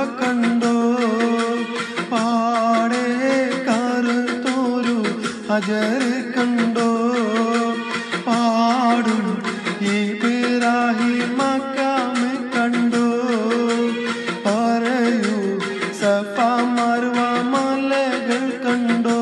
കണ്ടോ പാടെ കറുത്തോരു ഹജർ കണ്ടോ പാടും ഇബ്രാഹിം മക്കാമ് കണ്ടോ പറയൂ സഫ മർവ മലകൾ കണ്ടോ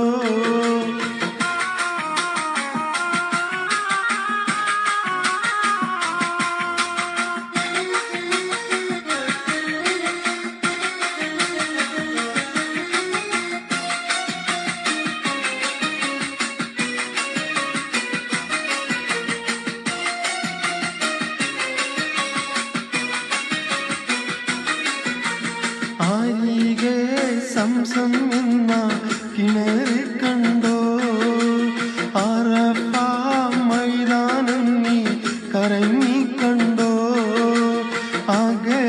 ആയികെ സംസം എന്ന കിണറ് കണ്ടോ അറഫ മൈതാനം നീ കറങ്ങി കണ്ടോ അകലെ